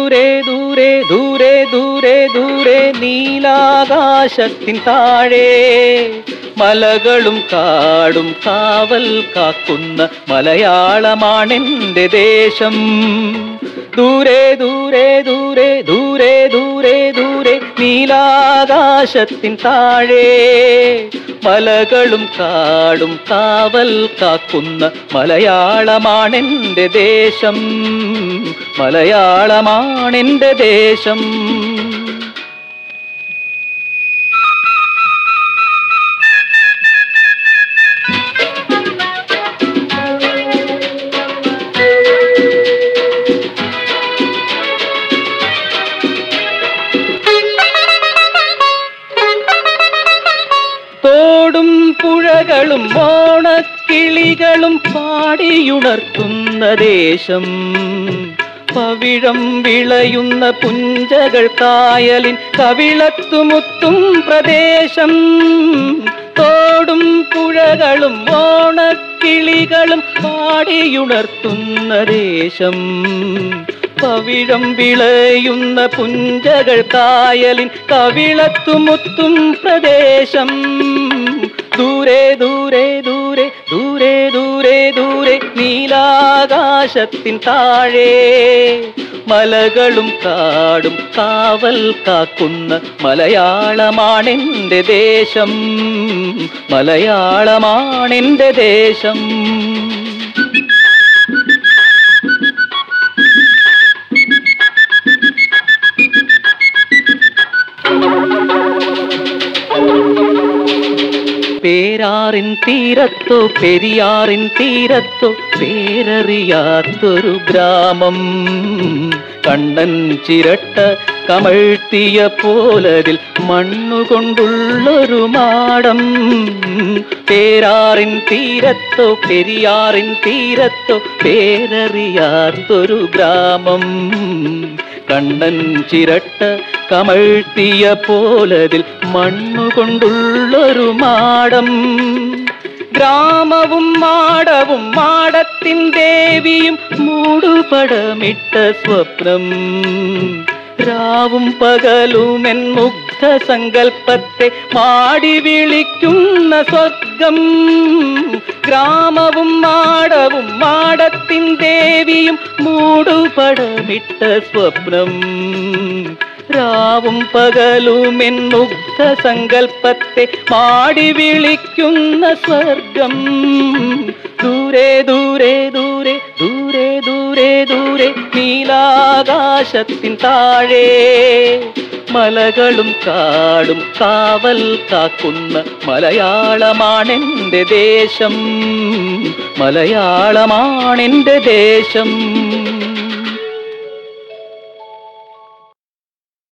ദൂരെ ദൂരെ ദൂരെ ദൂരെ ദൂരെ നീലാകാശത്തിൻ താഴെ മലകളും കാടും കാവൽ കാക്കുന്ന മലയാളമാണെന്റെ ദേശം ദൂരെ ദൂരെ ദൂരെ ദൂരെ ദൂരെ ദൂരെ നീലാകാശത്തിൻ താഴെ മലകളും കാടും കാവൽ കാക്കുന്ന മലയാളമാണെന്റെ ദേശം മലയാളമാണെന്റെ ദേശം തോടും പുഴകളും ഓണക്കിളികളും പാടിയുണർത്തുന്ന ദേശം പവിഴം വിളയുന്ന പുഞ്ചകൾ കായലിൻ കവിളത്തുമുത്തും പ്രദേശം തോടും പുഴകളും ഓണക്കിളികളും പാടിയുണർത്തുന്ന ദേശം പവിഴം വിളയുന്ന പുഞ്ചകൾ കായലിൻ കവിളത്തുമുത്തും പ്രദേശം ദൂരെ ദൂരെ ദൂരെ ദൂരെ ദൂരെ ദൂരെ നീലാകാശത്തിൻ താഴെ മലകളും കാടും കാവൽ കാക്കുന്ന മലയാളമാണെന്റെ ദേശം മലയാളമാണെന്റെ ദേശം പേരാറിൻ തീരത്തോ പെരിയാറിൻ തീരത്തോ പേരറിയാത്തൊരു ഗ്രാമം കണ്ണൻ ചിരട്ട കമഴ്ത്തിയ പോലതിൽ മണ്ണുകൊണ്ടുള്ളൊരു മാടം പേരാറിൻ തീരത്തോ പെരിയാറിൻ തീരത്തോ പേരറിയാത്തൊരു ഗ്രാമം കണ്ണൻ ചിരട്ട കമഴ്ത്തിയ പോലതിൽ മണ്ണുകൊണ്ടുള്ളൊരു മാടം ഗ്രാമവും മാടവും മാടത്തിൻ ദേവിയും മൂടുപടമിട്ട സ്വപ്നം രാവും പകലുമെൻ മുഗ്ധ സങ്കൽപ്പത്തെ മാടി വിളിക്കുന്ന സ്വർഗം ഗ്രാമവും മാടവും മാടത്തിൻ ദേവിയും മൂടുപടമിട്ട സ്വപ്നം രാവും പകലുമെൻ മുഗ്ധ സങ്കൽപ്പത്തെ മാടി വിളിക്കുന്ന സ്വർഗം ദൂരെ ദൂരെ ദൂരെ ദൂരെ ദൂരെ ദൂരെ നീലാകാശത്തിൻ താഴെ മലകളും കാടും കാവൽ കാക്കുന്ന മലയാളമാണെന്റെ ദേശം മലയാളമാണെന്റെ ദേശം